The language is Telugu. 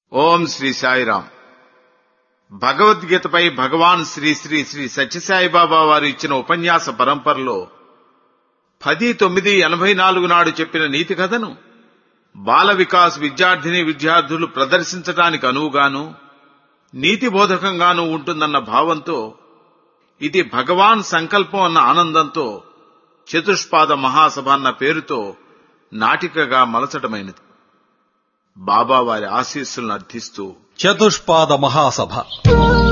ఓం శ్రీ సాయిరాం భగవద్గీతపై భగవాన్ శ్రీ శ్రీ శ్రీ సత్యసాయిబాబా వారు ఇచ్చిన ఉపన్యాస పరంపరలో పది తొమ్మిది ఎనభై నాలుగు నాడు చెప్పిన నీతి కథను బాల వికాస్ విద్యార్థిని విద్యార్థులు ప్రదర్శించడానికి అనువుగాను నీతి బోధకంగాను ఉంటుందన్న భావంతో ఇది భగవాన్ సంకల్పం అన్న ఆనందంతో చతుష్పాద మహాసభ అన్న పేరుతో నాటికగా మలచటమైనది బాబా వారి ఆశీస్సులను అర్థిస్తూ చతుష్పాద మహాసభ